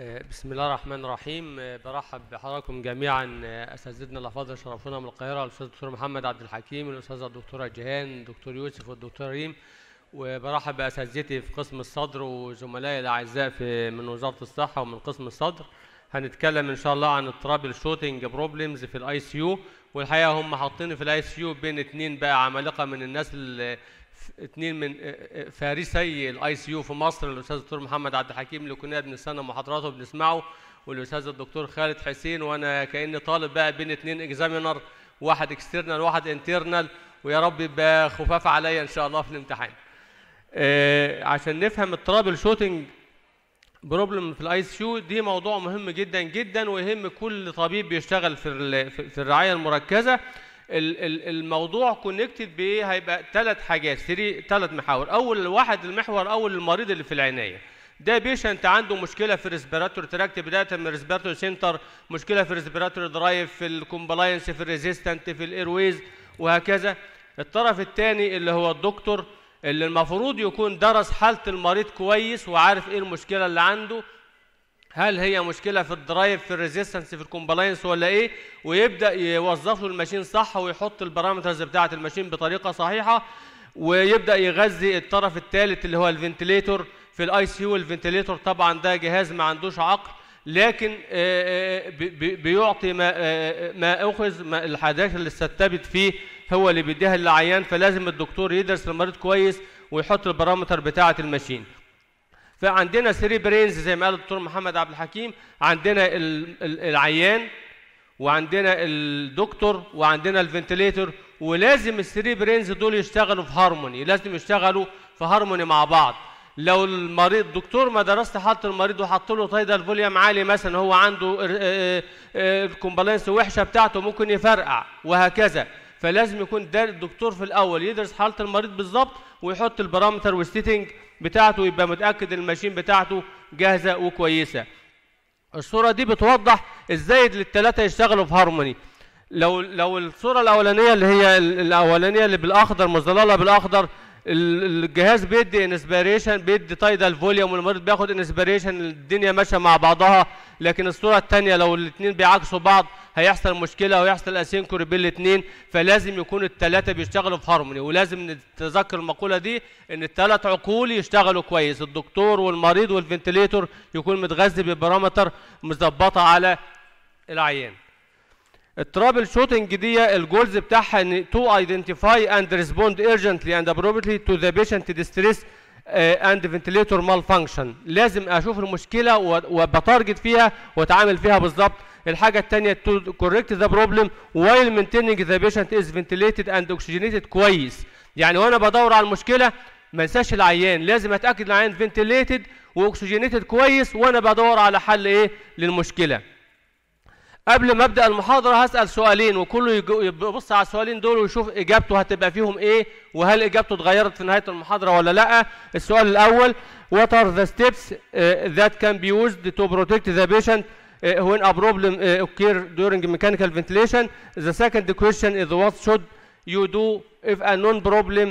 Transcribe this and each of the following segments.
بسم الله الرحمن الرحيم برحب بحضراتكم جميعا اساتذتنا الافاضل شرفونا من القاهره الاستاذ الدكتور محمد عبد الحكيم الاستاذه الدكتوره جيهان الدكتور يوسف والدكتور ريم وبرحب باساتذتي في قسم الصدر وزملائي الاعزاء في من وزاره الصحه ومن قسم الصدر هنتكلم ان شاء الله عن الترابل شوتنج بروبلمز في الاي سي يو والحقيقه هم حاطين في الاي سي يو بين اتنين بقى عمالقه من الناس اللي اثنين من فارسي الاي سي يو في مصر الاستاذ الدكتور محمد عبد الحكيم اللي كنا بنستنى محاضراته وبنسمعه والاستاذ الدكتور خالد حسين وانا كاني طالب بقى بين اثنين اكزامينر واحد اكسترنال واحد انترنال ويا رب يبقى خفاف عليا ان شاء الله في الامتحان. آه عشان نفهم الترابل شوتنج بروبلم في الاي سي يو دي موضوع مهم جدا جدا ويهم كل طبيب بيشتغل في في الرعايه المركزه الموضوع كونكتد بايه هيبقى ثلاث حاجات ثلاث محاور اول واحد المحور اول المريض اللي في العنايه ده بيشنت عنده مشكله في الريسبيراتوري تراكت بدايه من الريسبيراتوري سنتر مشكله في الريسبيراتوري درايف في الكومبلاينس في الريزيستنت في الايرويز وهكذا الطرف الثاني اللي هو الدكتور اللي المفروض يكون درس حاله المريض كويس وعارف ايه المشكله اللي عنده هل هي مشكلة في الدرايف في الريزيستنس في الكومبلاينس ولا ايه ويبدأ يوظف له الماشين صح ويحط البارامترز بتاعة الماشين بطريقة صحيحة ويبدأ يغذي الطرف الثالث اللي هو الفنتليتور في الاي سي يو الفنتليتور طبعا ده جهاز ما عندوش عقل لكن بيعطي ما ما اخذ ما الحاجات اللي استتبت فيه هو اللي بيديها للعيان فلازم الدكتور يدرس المريض كويس ويحط البارامتر بتاعة الماشين فعندنا 3 برينز زي ما قال الدكتور محمد عبد الحكيم عندنا العيان وعندنا الدكتور وعندنا الفنتليتور ولازم الثري برينز دول يشتغلوا في هارموني لازم يشتغلوا في هارموني مع بعض لو المريض دكتور ما درست حاله المريض وحط له تايدال فوليوم عالي مثلا هو عنده الكومبالانس وحشه بتاعته ممكن يفرقع وهكذا فلازم يكون ده الدكتور في الاول يدرس حاله المريض بالظبط ويحط البارامتر والستيتنج بتاعته يبقى متاكد الماشين بتاعته جاهزه وكويسه الصوره دي بتوضح ازاي الثلاثه يشتغلوا في هارموني لو لو الصوره الاولانيه اللي هي الاولانيه اللي بالاخضر مظلله بالاخضر الجهاز بيدي انسبيريشن بيدي تايدال فوليوم والمريض بياخد انسبيريشن الدنيا ماشيه مع بعضها لكن الصوره الثانيه لو الاثنين بيعاكسوا بعض هيحصل مشكله ويحصل اسينكرو بين الاثنين فلازم يكون الثلاثه بيشتغلوا في هارموني ولازم نتذكر المقوله دي ان الثلاث عقول يشتغلوا كويس الدكتور والمريض والفنتليتور يكون متغذي ببارامتر مظبطه على العيان الترابل شوتنج دي الجولز بتاعها ان تو ايدنتيفاي اند ريسبوند ايرجنتلي اند ابروبريتلي تو ذا بيشنت ديستريس اند فنتليتور مال فانكشن لازم اشوف المشكله وبتارجت فيها واتعامل فيها بالظبط الحاجه الثانيه تو كوريكت ذا بروبلم وايل مينتيننج ذا بيشنت از فنتليتد اند اوكسجينيتد كويس يعني وانا بدور على المشكله ما انساش العيان لازم اتاكد العيان فنتليتد واكسجينيتد كويس وانا بدور على حل ايه للمشكله قبل ما ابدا المحاضره هسال سؤالين وكله يبص على السؤالين دول ويشوف اجابته هتبقى فيهم ايه وهل اجابته اتغيرت في نهايه المحاضره ولا لا السؤال الاول what are the steps uh, that can be used to protect the patient uh, when a problem uh, occur during mechanical ventilation the second question is what should you do if a non problem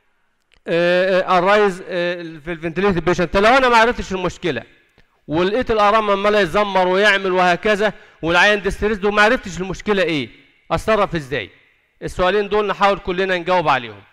uh, arise uh, في الفنتليتد patient لو انا ما عرفتش المشكله ولقيت الارام عمال يزمر ويعمل وهكذا والعيان ديستريس وما عرفتش المشكله ايه اتصرف ازاي السؤالين دول نحاول كلنا نجاوب عليهم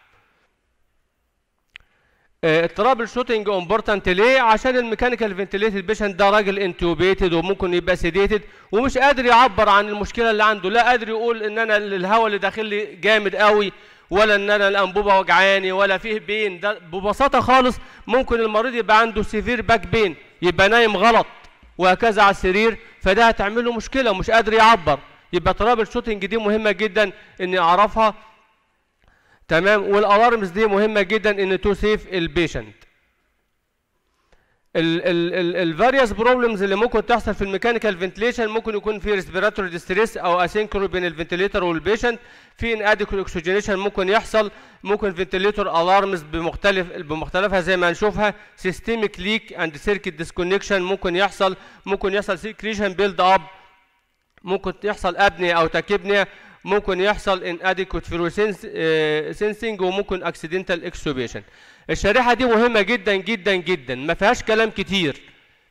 الترابل شوتنج امبورتنت ليه عشان الميكانيكال فنتليتد بيشنت ده راجل انتوبيتد وممكن يبقى سيديتد ومش قادر يعبر عن المشكله اللي عنده لا قادر يقول ان انا الهواء اللي داخل لي جامد قوي ولا ان انا الانبوبه وجعاني ولا فيه بين ده ببساطه خالص ممكن المريض يبقى عنده سيفير باك بين يبقى نايم غلط وهكذا على السرير فده هتعمل له مشكله ومش قادر يعبر يبقى ترابل شوتنج دي مهمه جدا اني اعرفها تمام والالارمز دي مهمه جدا ان تو سيف البيشنت الفاريوس بروبلمز اللي ممكن تحصل في الميكانيكال فنتليشن ممكن يكون في ريسبيراتوري ديستريس او اسينكرو بين الفنتليتر والبيشنت في ان اديكوت اوكسجينيشن ممكن يحصل ممكن فنتليتور الارمز بمختلف بمختلفها زي ما هنشوفها سيستميك ليك اند سيركت ديسكونكشن ممكن يحصل ممكن يحصل سكريشن بيلد اب ممكن يحصل ابنيا او تاكيبنيا ممكن يحصل ان اديكوت سينسنج وممكن اكسيدنتال اكسوبيشن الشريحه دي مهمه جدا جدا جدا ما فيهاش كلام كتير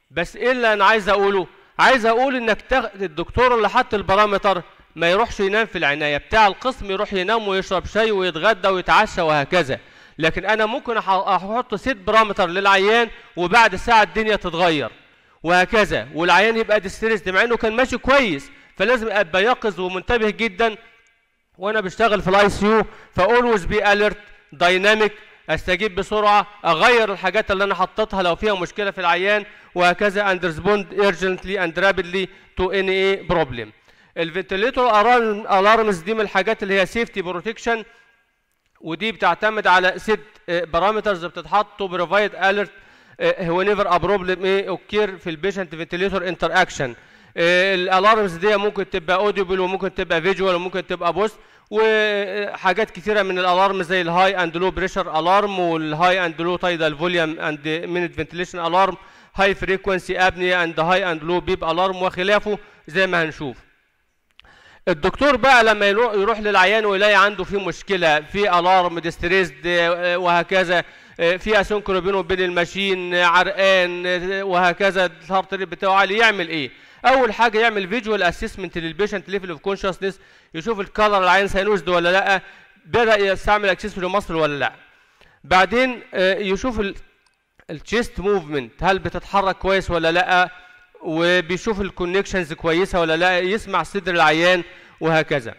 بس ايه اللي انا عايز اقوله عايز اقول انك تاخد الدكتور اللي حط البارامتر ما يروحش ينام في العنايه بتاع القسم يروح ينام ويشرب شاي ويتغدى ويتعشى وهكذا لكن انا ممكن أح- احط ست بارامتر للعيان وبعد ساعه الدنيا تتغير وهكذا والعيان يبقى ديستريس مع انه كان ماشي كويس فلازم ابقى يقظ ومنتبه جدا وانا بشتغل في الاي سي يو فاولويز بي اليرت دايناميك استجيب بسرعه اغير الحاجات اللي انا حطيتها لو فيها مشكله في العيان وهكذا اند ريسبوند urgently اند رابيدلي تو اني اي بروبلم الفنتليتور الارمز دي من الحاجات اللي هي سيفتي بروتكشن ودي بتعتمد على ست بارامترز بتتحط تو بروفايد اليرت whenever a problem may occur في البيشنت فنتليتور انتر اكشن الالارمز دي ممكن تبقى اوديبل وممكن تبقى فيجوال وممكن تبقى بوست وحاجات كتيره من الالارم زي الهاي اند لو بريشر الارم والهاي اند لو تايدال فوليوم اند مينيت فنتليشن الارم هاي فريكونسي ابني اند هاي اند لو بيب الارم وخلافه زي ما هنشوف الدكتور بقى لما يروح, يروح للعيان ويلاقي عنده في مشكله في الارم ديستريسد وهكذا في اسنكرو بينه وبين الماشين عرقان وهكذا الهارت ريت بتاعه عالي يعمل ايه؟ اول حاجه يعمل فيجوال اسسمنت للبيشنت ليفل اوف كونشسنس يشوف الكالر العين ساينوزد ولا لا بدا يستعمل اكسسوري مصر ولا لا بعدين يشوف التشيست موفمنت هل بتتحرك كويس ولا لا وبيشوف الكونكشنز كويسه ولا لا يسمع صدر العيان وهكذا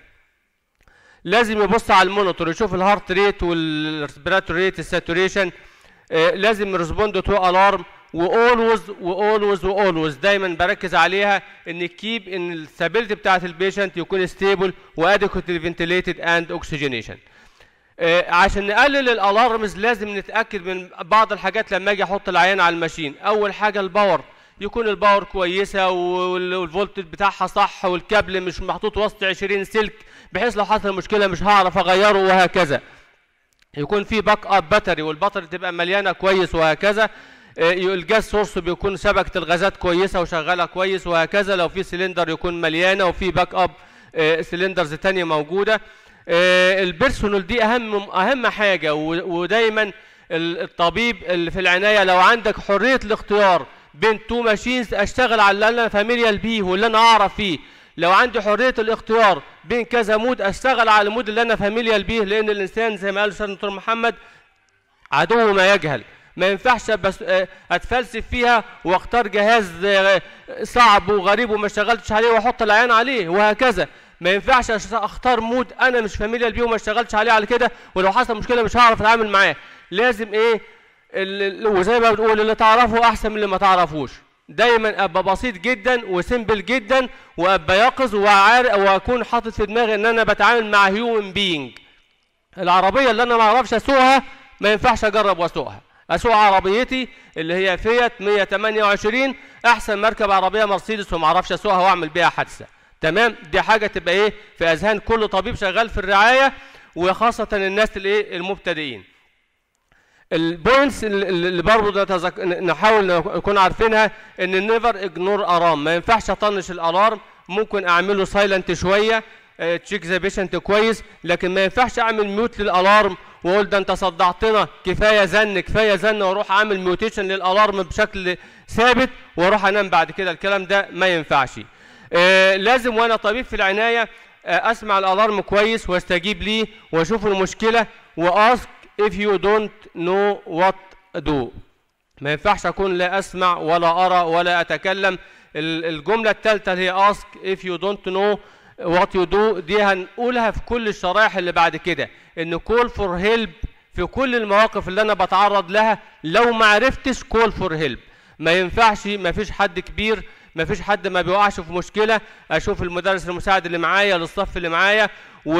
لازم يبص على المونيتور يشوف الهارت ريت والريسبيراتوري ريت الساتوريشن لازم ريسبوند تو الارم واولوز واولوز واولوز دايما بركز عليها ان كيب ان الستابيليتي بتاعت البيشنت يكون ستيبل وادكوتلي فنتليتد اند اوكسجينيشن عشان نقلل الالارمز لازم نتاكد من بعض الحاجات لما اجي احط العيان على الماشين اول حاجه الباور يكون الباور كويسه والفولتج بتاعها صح والكابل مش محطوط وسط 20 سلك بحيث لو حصل مشكله مش هعرف اغيره وهكذا يكون في باك اب باتري والباتري تبقى مليانه كويس وهكذا الجاز سورس بيكون شبكه الغازات كويسه وشغاله كويس وهكذا لو في سلندر يكون مليانه وفي باك اب سلندرز تانية موجوده البيرسونال دي اهم اهم حاجه ودايما الطبيب اللي في العنايه لو عندك حريه الاختيار بين تو ماشينز اشتغل على اللي انا فاميليال بيه واللي انا اعرف فيه لو عندي حريه الاختيار بين كذا مود اشتغل على المود اللي انا فاميليال بيه لان الانسان زي ما قال الاستاذ دكتور محمد عدو ما يجهل ما ينفعش بس اتفلسف فيها واختار جهاز صعب وغريب وما اشتغلتش عليه واحط العيان عليه وهكذا ما ينفعش اختار مود انا مش فاميليال بيه وما اشتغلتش عليه على كده ولو حصل مشكله مش هعرف اتعامل معاه لازم ايه وزي ما بتقول اللي تعرفه احسن من اللي ما تعرفوش دايما ابقى بسيط جدا وسيمبل جدا وابقى يقظ وعارف واكون حاطط في دماغي ان انا بتعامل مع هيومن بينج العربيه اللي انا ما اعرفش اسوقها ما ينفعش اجرب واسوقها اسوق عربيتي اللي هي فيات 128 احسن مركب عربيه مرسيدس وما اعرفش اسوقها واعمل بيها حادثه تمام دي حاجه تبقى ايه في اذهان كل طبيب شغال في الرعايه وخاصه الناس الايه المبتدئين البوينتس اللي برضه نتذك... نحاول نكون عارفينها ان نيفر اجنور ارام ما ينفعش اطنش الالارم ممكن اعمله سايلنت شويه تشيك ذا بيشنت كويس لكن ما ينفعش اعمل ميوت للالارم واقول ده انت صدعتنا كفايه زن كفايه زن واروح اعمل ميوتيشن للالارم بشكل ثابت واروح انام بعد كده الكلام ده ما ينفعش آه لازم وانا طبيب في العنايه آه اسمع الالارم كويس واستجيب ليه واشوف المشكله واسك if you don't know what do ما ينفعش اكون لا اسمع ولا ارى ولا اتكلم الجمله الثالثه اللي هي ask if you don't know what you do دي هنقولها في كل الشرائح اللي بعد كده ان call for help في كل المواقف اللي انا بتعرض لها لو ما عرفتش call for help ما ينفعش ما فيش حد كبير ما فيش حد ما بيوقعش في مشكله اشوف المدرس المساعد اللي معايا للصف اللي معايا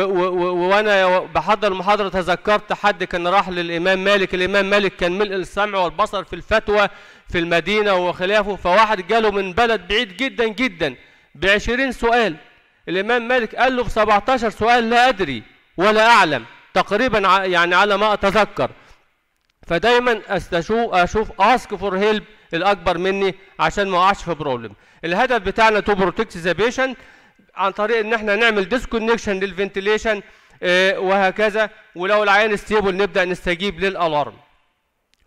وانا بحضر المحاضره تذكرت حد كان راح للامام مالك الامام مالك كان ملء السمع والبصر في الفتوى في المدينه وخلافه فواحد جاله من بلد بعيد جدا جدا ب 20 سؤال الامام مالك قال له في 17 سؤال لا ادري ولا اعلم تقريبا يعني على ما اتذكر فدايما استشوف اشوف اسك فور هيلب الاكبر مني عشان ما اقعش في بروبلم الهدف بتاعنا تو بروتكت ذا بيشنت عن طريق ان احنا نعمل ديسكونكشن للفنتيليشن اه وهكذا ولو العيان ستيبل نبدا نستجيب للالارم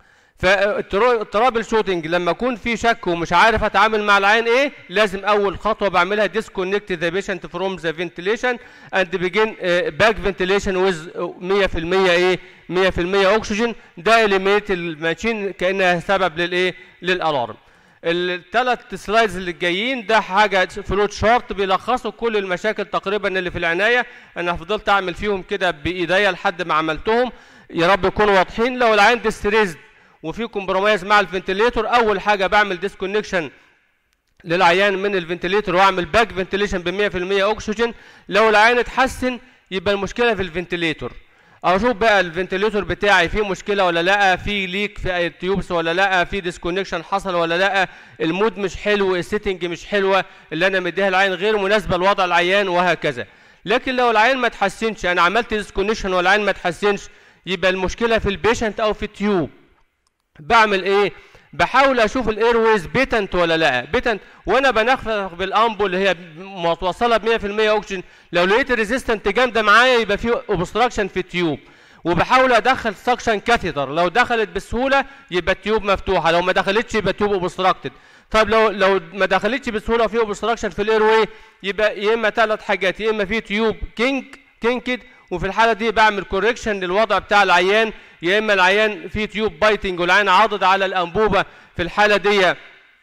فالترابل شوتنج لما اكون في شك ومش عارف اتعامل مع العين ايه لازم اول خطوه بعملها ديسكونكت ذا بيشنت فروم ذا فنتيليشن اند بيجين باك فنتيليشن ويز 100% ايه 100% اكسجين ده اليميت الماشين كانها سبب للايه للالارم الثلاث سلايدز اللي جايين ده حاجه فلوت شارت بيلخصوا كل المشاكل تقريبا اللي في العنايه انا فضلت اعمل فيهم كده بايديا لحد ما عملتهم يا رب يكونوا واضحين لو العين ديستريزد وفي كومبرومايز مع الفنتليتور اول حاجه بعمل ديسكونكشن للعيان من الفنتليتور واعمل باك فنتليشن ب 100% اكسجين لو العيان اتحسن يبقى المشكله في الفنتليتور اشوف بقى الفنتليتور بتاعي فيه مشكله ولا لا في ليك في التيوبس ولا لا في ديسكونكشن حصل ولا لا المود مش حلو السيتنج مش حلوه اللي انا مديها العين غير مناسبه لوضع العيان وهكذا لكن لو العين ما تحسنش انا عملت ديسكونكشن والعين ما تحسنش يبقى المشكله في البيشنت او في التيوب بعمل ايه بحاول اشوف الاير ويز بيتنت ولا لا بيتنت وانا بنخفض بالامبول اللي هي متوصله ب 100% اكسجين لو لقيت الريزيستنت جامده معايا يبقى في اوبستراكشن في التيوب وبحاول ادخل سكشن كاثيتر لو دخلت بسهوله يبقى التيوب مفتوحه لو ما دخلتش يبقى التيوب اوبستراكتد طيب لو لو ما دخلتش بسهوله وفي اوبستراكشن في الاير واي يبقى يا اما ثلاث حاجات يا اما في تيوب كينك كينكد وفي الحاله دي بعمل كوركشن للوضع بتاع العيان يا اما العيان فيه تيوب بايتنج والعيان عاضد على الانبوبه في الحاله دي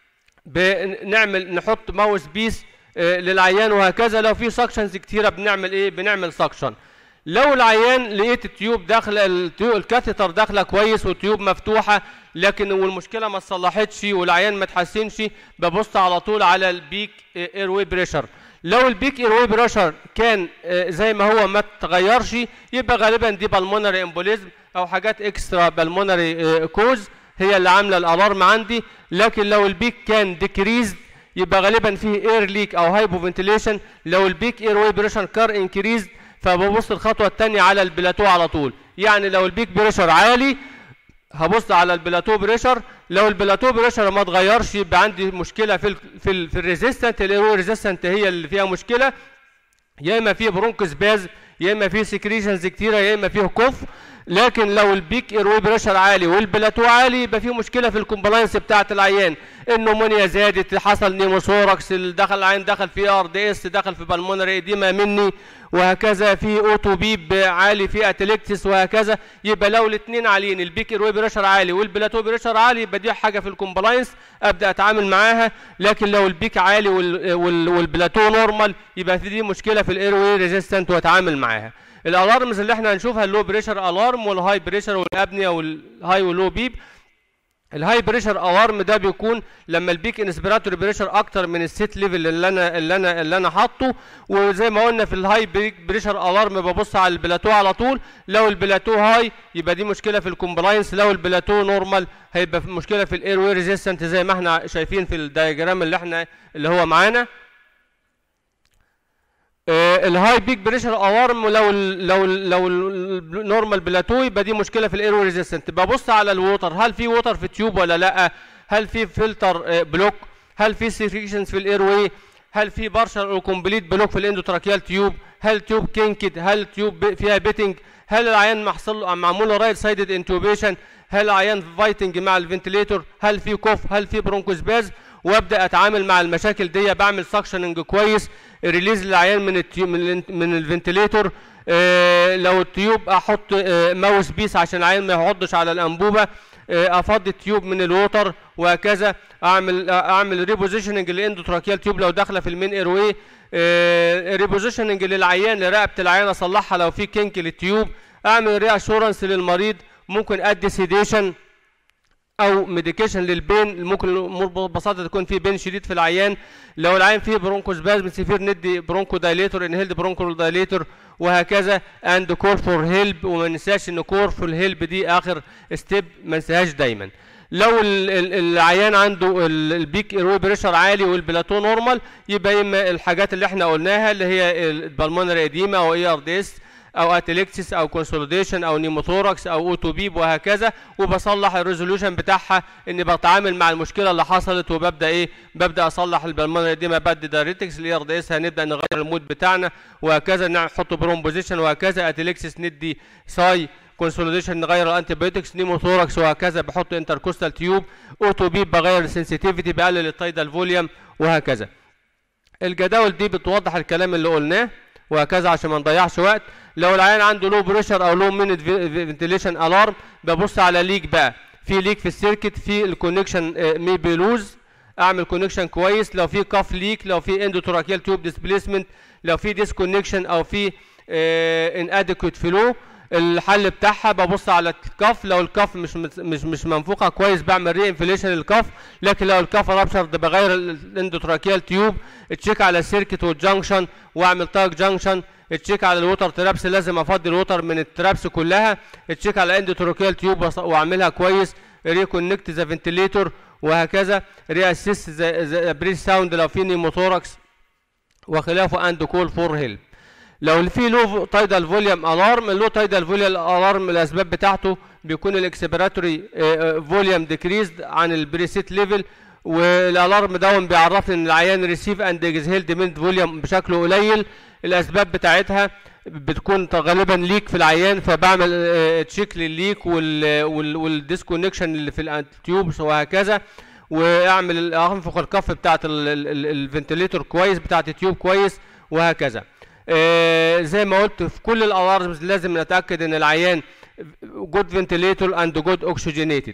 بنعمل نحط ماوس بيس للعيان وهكذا لو في سكشنز كتيره بنعمل ايه بنعمل سكشن لو العيان لقيت التيوب داخله التيوب الكاثيتر داخله كويس والتيوب مفتوحه لكن والمشكله ما اتصلحتش والعيان ما اتحسنش ببص على طول على البيك اير واي بريشر لو البيك اير واي بريشر كان زي ما هو ما اتغيرش يبقى غالبا دي بالمونري امبوليزم او حاجات اكسترا بالمونري كوز هي اللي عامله الالارم عندي لكن لو البيك كان ديكريزد يبقى غالبا فيه اير ليك او هايبو فنتيليشن لو البيك اير واي بريشر كار انكريزد فببص الخطوه الثانيه على البلاتو على طول يعني لو البيك بريشر عالي هبص على البلاتو بريشر لو البلاتو بريشر ما اتغيرش يبقى عندي مشكله في ال في ال في الريزيستنت الايرو ريزيستنت هي اللي فيها مشكله يا اما فيه برونكس باز يا اما فيه سكريشنز كتيره يا اما فيه كف لكن لو البيك ايروي بريشر عالي والبلاتو عالي يبقى في مشكله في الكومبلاينس بتاعه العيان النمونيا زادت حصل نيموثوركس دخل العين دخل في ار دي اس دخل في بالمونري اديما مني وهكذا في اوتو بيب عالي في اتليكتس وهكذا يبقى لو الاثنين عاليين البيك ايروي بريشر عالي والبلاتو بريشر عالي يبقى دي حاجه في الكومبلاينس ابدا اتعامل معاها لكن لو البيك عالي وال وال والبلاتو نورمال يبقى في دي مشكله في الايروي ريزيستنت واتعامل معاها الالارمز اللي احنا هنشوفها اللو بريشر الارم والهاي بريشر والابنيا والهاي واللو بيب الهاي بريشر الارم ده بيكون لما البيك انسبيراتوري بريشر اكتر من السيت ليفل اللي انا اللي انا اللي انا حاطه وزي ما قلنا في الهاي بريشر الارم ببص على البلاتو على طول لو البلاتو هاي يبقى دي مشكله في الكومبلاينس لو البلاتو نورمال هيبقى في مشكله في الاير وي ريزيستنت زي ما احنا شايفين في الدايجرام اللي احنا اللي هو معانا الهاي بيك بريشر الارم لو ال لو ال لو النورمال بلاتو يبقى دي مشكله في الايرو ريزيستنت ببص على الووتر هل في ووتر في التيوب ولا لا هل في فلتر بلوك هل في سيكريشنز في الاير واي هل في بارشل او كومبليت بلوك في الاندوتراكيال تيوب هل تيوب كينكد هل تيوب فيها بيتنج هل العيان محصل له معمول له رايت سايدد انتوبيشن هل العيان فايتنج مع الفنتليتور هل في كوف هل في برونكوسباز وابدا اتعامل مع المشاكل دي بعمل سكشننج كويس ريليز للعيان من التيوب من, من الفنتليتور آه لو التيوب احط آه ماوس بيس عشان العيان ما يعضش على الانبوبه آه افضي التيوب من الووتر وهكذا اعمل اعمل ريبوزيشننج للاندوتراكيال تيوب لو داخله في المين اير واي ريبوزيشننج للعيان لرقبه العيان اصلحها لو في كينك للتيوب اعمل ري اشورنس للمريض ممكن ادي سيديشن او ميديكيشن للبين ممكن ببساطه تكون في بين شديد في العيان لو العيان فيه برونكوسبازم سيفير ندي برونكو دايليتور انهيلد برونكو دايليتور وهكذا اند كور فور هيلب وما ننساش ان كور فور هيلب دي اخر ستيب ما ننساهاش دايما لو ال ال العيان عنده البيك ايروي بريشر عالي والبلاتو نورمال يبقى اما الحاجات اللي احنا قلناها اللي هي البلمونري اديما او اي ار دي اس او اتليكسيس او كونسوليديشن او نيموثوركس او اوتوبيب وهكذا وبصلح الريزوليوشن بتاعها اني بتعامل مع المشكله اللي حصلت وببدا ايه ببدا اصلح البلمونري دي ما بدي دايريتكس الاي ار دي اس هنبدا نغير المود بتاعنا وهكذا نحط برومبوزيشن وهكذا اتليكسيس ندي ساي كونسوليديشن نغير الانتيبيوتكس نيموثوركس وهكذا بحط انتركوستال تيوب اوتو بيب بغير السنسيتيفيتي بقلل التايدال فوليوم وهكذا الجداول دي بتوضح الكلام اللي قلناه وهكذا عشان ما نضيعش وقت لو العيان عنده لو بريشر او لو مينت فنتيليشن الارم ببص على ليك بقى في ليك في السيركت في الكونكشن ميبي لوز اعمل كونكشن كويس لو في كاف ليك لو في اندوتراكيال تيوب ديسبليسمنت لو في ديسكونكشن او في ان ادكوت فلو الحل بتاعها ببص على الكف لو الكف مش مش مش منفوخه كويس بعمل ري انفليشن للكف لكن لو الكف رابشر ده بغير الاندوتراكيال تيوب تشيك على السيركت والجنكشن واعمل تاج جنكشن تشيك على الوتر ترابس لازم افضي الوتر من الترابس كلها تشيك على اندوتراكيال تيوب واعملها كويس ريكونكت ذا فنتليتور وهكذا ري اسيست ذا بريس ساوند لو في نيموثوركس وخلافه اند كول فور هيلب لو في لو تايدال فوليوم الارم اللو تايدال فوليوم الارم الاسباب بتاعته بيكون الاكسبيراتوري فوليوم ديكريزد عن البريسيت ليفل والالارم داون بيعرفني ان العيان ريسيف اند اكزهيل ديمنت فوليوم بشكل قليل الاسباب بتاعتها بتكون غالبا ليك في العيان فبعمل تشيك للليك والديسكونكشن اللي في التيوبس وهكذا واعمل انفخ الكف بتاعت الفنتليتور كويس بتاعت التيوب كويس وهكذا آه زي ما قلت في كل الالارمز لازم نتاكد ان العيان جود فنتليتور اند جود اوكسجينيتد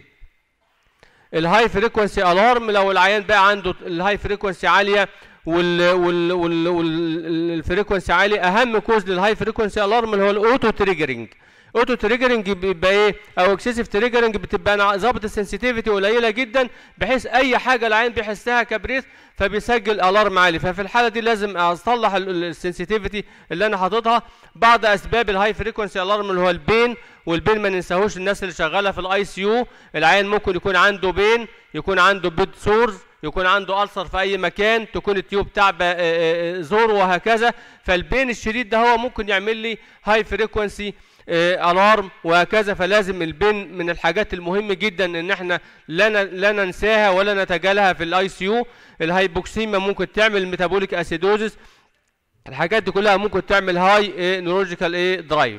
الهاي فريكونسي الارم لو العيان بقى عنده الهاي فريكونسي عاليه وال وال وال والفريكونسي عالي اهم كوز للهاي فريكونسي الارم اللي هو الاوتو تريجرنج اوتو تريجرنج بيبقى ايه او اكسسيف تريجرنج بتبقى ظابط السنسيتيفيتي قليله جدا بحيث اي حاجه العين بيحسها كبريث فبيسجل الارم عالي ففي الحاله دي لازم اصلح السنسيتيفيتي اللي انا حاططها بعض اسباب الهاي فريكونسي الارم اللي هو البين والبين ما ننساهوش الناس اللي شغاله في الاي سي يو العين ممكن يكون عنده بين يكون عنده بيد سورز يكون عنده ألسر في أي مكان تكون التيوب تعبة زور وهكذا فالبين الشديد ده هو ممكن يعمل لي هاي فريكونسي الارم وهكذا فلازم البين من الحاجات المهمه جدا ان احنا لا لا ننساها ولا نتجاهلها في الاي سي يو الهايبوكسيميا ممكن تعمل ميتابوليك اسيدوزس الحاجات دي كلها ممكن تعمل هاي نيورولوجيكال ايه درايف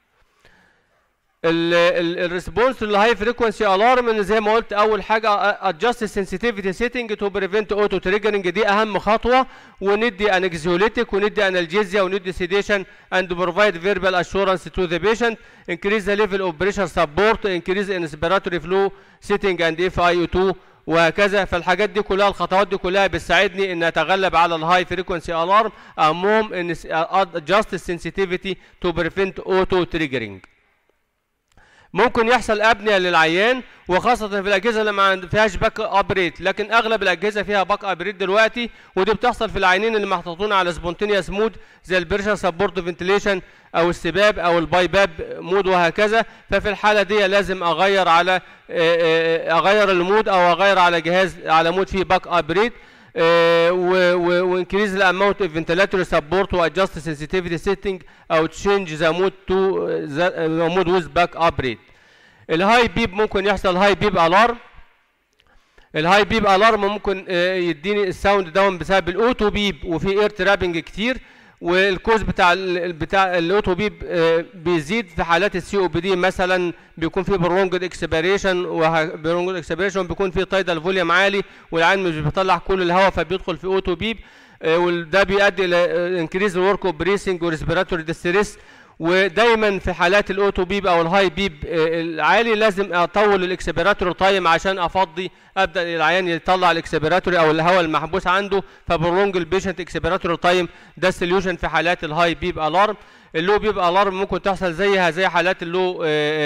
الريسبونس للهاي فريكونسي الارم ان زي ما قلت اول حاجه ادجست السنسيتيفيتي سيتنج تو بريفنت اوتو تريجرنج دي اهم خطوه وندي انكزيوليتيك وندي انالجيزيا وندي سيديشن اند بروفايد فيربال اشورنس تو ذا بيشنت انكريز ذا ليفل اوف بريشر سبورت انكريز انسبيراتوري فلو سيتنج اند اف اي او 2 وهكذا فالحاجات دي كلها الخطوات دي كلها بتساعدني ان اتغلب على الهاي فريكونسي الارم اهمهم ان ادجست السنسيتيفيتي تو بريفنت اوتو تريجرنج ممكن يحصل ابنيه للعيان وخاصه في الاجهزه اللي ما فيهاش باك اب ريت لكن اغلب الاجهزه فيها باك اب ريت دلوقتي ودي بتحصل في العينين اللي محطوطين على سبونتينيوس مود زي البريشر سبورت فنتيليشن او السباب او الباي باب مود وهكذا ففي الحاله دي لازم اغير على اغير المود او اغير على جهاز على مود فيه باك اب ريت وانكريز الاماونت اوف فنتيلاتوري سبورت وادجست سنسيتيفيتي سيتنج او تشينج ذا مود تو مود ويز باك اب ريت الهاي بيب ممكن يحصل هاي بيب الارم الهاي بيب الارم ممكن يديني الساوند داون بسبب الاوتو بيب وفي اير ترابنج كتير والكوز بتاع ال بتاع الاوتو بيب بيزيد في حالات السي او بي دي مثلا بيكون في برونجد اكسبيريشن برونجد اكسبيريشن بيكون في تايدال فوليوم عالي والعين مش بيطلع كل الهواء فبيدخل في اوتو بيب وده بيؤدي الى انكريز الورك اوف بريسنج وريسبيراتوري ديستريس ودايما في حالات الاوتو بيب او الهاي بيب العالي لازم اطول الاكسبيراتوري تايم عشان افضي ابدا العيان يطلع الاكسبيراتوري او الهواء المحبوس عنده فبرونج البيشنت اكسبيراتوري تايم ده سوليوشن في حالات الهاي بيب الارم اللو بيب الارم ممكن تحصل زيها زي حالات اللو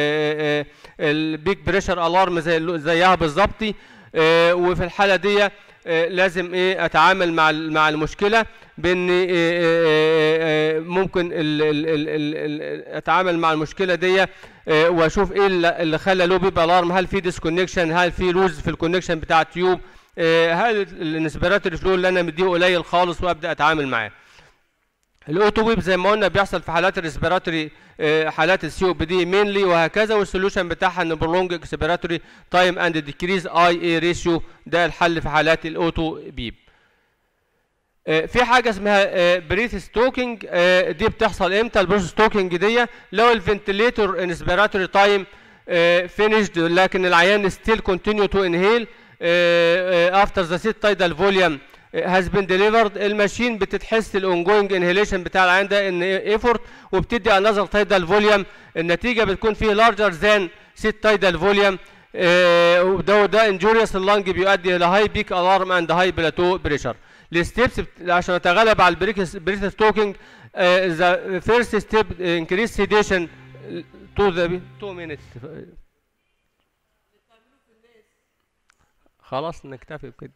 البيك بريشر الارم زي زيها بالظبط وفي الحاله دي لازم ايه اتعامل مع مع المشكله بان ممكن ال ال ال ال اتعامل مع المشكله دي واشوف ايه اللي خلى لو بيبقى الارم هل في ديسكونكشن هل في لوز في الكونكشن بتاع التيوب هل الانسبيراتوري فلو اللي انا مديه قليل خالص وابدا اتعامل معاه الاوتو ويب زي ما قلنا بيحصل في حالات الريسبيراتوري حالات السي او بي دي مينلي وهكذا والسوليوشن بتاعها ان برولونج اكسبيراتوري تايم اند ديكريز اي اي ريشيو ده الحل في حالات الاوتو بيب آه، في حاجه اسمها بريث ستوكينج دي بتحصل امتى البريث ستوكينج دي لو الفنتليتور انسبيراتوري تايم فينيشد لكن العيان ستيل كونتينيو تو انهيل افتر ذا سيت تايدال فوليوم هاز بين ديليفرد الماشين بتتحس الاونجوينج انهيليشن بتاع العيان ده ان ايفورت وبتدي انذر تايدال فوليوم النتيجه بتكون فيه لارجر ذان سيت تايدال فوليوم وده ده انجوريوس اللنج بيؤدي الى هاي بيك الارم اند هاي بلاتو بريشر الستيبس عشان اتغلب على البريك بريث ستوكينج ذا فيرست ستيب انكريس سيديشن تو ذا 2 مينتس خلاص نكتفي بكده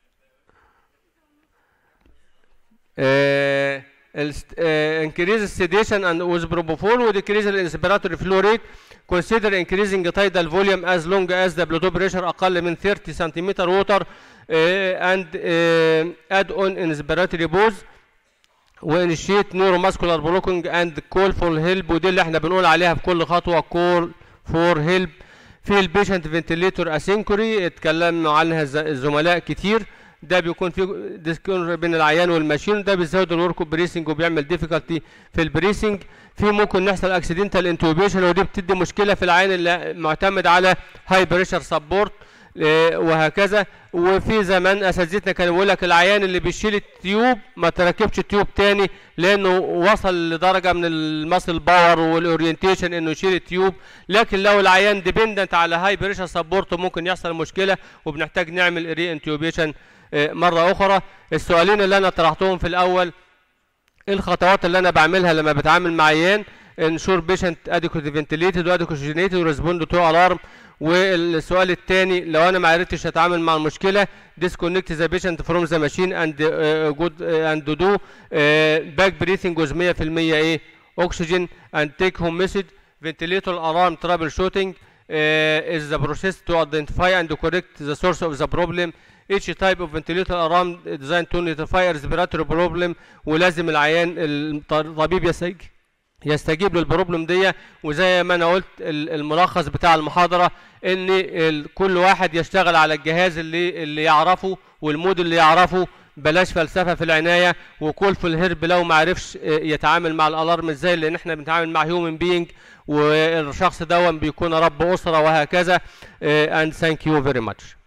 uh, uh, increase sedation and with propofol would decrease the inspiratory flow rate consider increasing tidal volume as long as the blood pressure أقل من 30 centimeter water uh, and uh, add on inspiratory pose وانشيت neuromuscular blocking and call for help ودي اللي احنا بنقول عليها في كل خطوة call for help في البيشنت فنتليتور اسينكوري اتكلمنا عنها الزملاء كتير ده بيكون في ديسكون بين العيان والماشين ده بيزود الورك بريسنج وبيعمل ديفيكالتي في البريسنج في ممكن يحصل اكسيدنتال انتوبيشن ودي بتدي مشكله في العين اللي معتمد على هاي بريشر سبورت وهكذا وفي زمان اساتذتنا كانوا بيقول لك العيان اللي بيشيل التيوب ما تركبش تيوب تاني لانه وصل لدرجه من الماسل باور والاورينتيشن انه يشيل التيوب لكن لو العيان ديبندنت على هاي بريشر سبورت ممكن يحصل مشكله وبنحتاج نعمل ري انتوبيشن مرة أخرى السؤالين اللي أنا طرحتهم في الأول إيه الخطوات اللي أنا بعملها لما بتعامل مع عيان ensure patient adequately ventilated واdequately و respond to alarm والسؤال الثاني لو أنا ما عرفتش أتعامل مع المشكلة disconnect the patient from the machine and uh, good uh, and do uh, back breathing with 100% إيه oxygen and take home message ventilator alarm troubleshooting uh, is the process to identify and correct the source of the problem each type of ventilator alarm designed to notify respiratory problem ولازم العيان الطبيب يستجيب يستجيب للبروبلم دي وزي ما انا قلت الملخص بتاع المحاضره ان كل واحد يشتغل على الجهاز اللي اللي يعرفه والمود اللي يعرفه بلاش فلسفه في العنايه وكل في الهرب لو ما عرفش يتعامل مع الالارم ازاي لان احنا بنتعامل مع هيومن بينج والشخص ده بيكون رب اسره وهكذا and thank you very much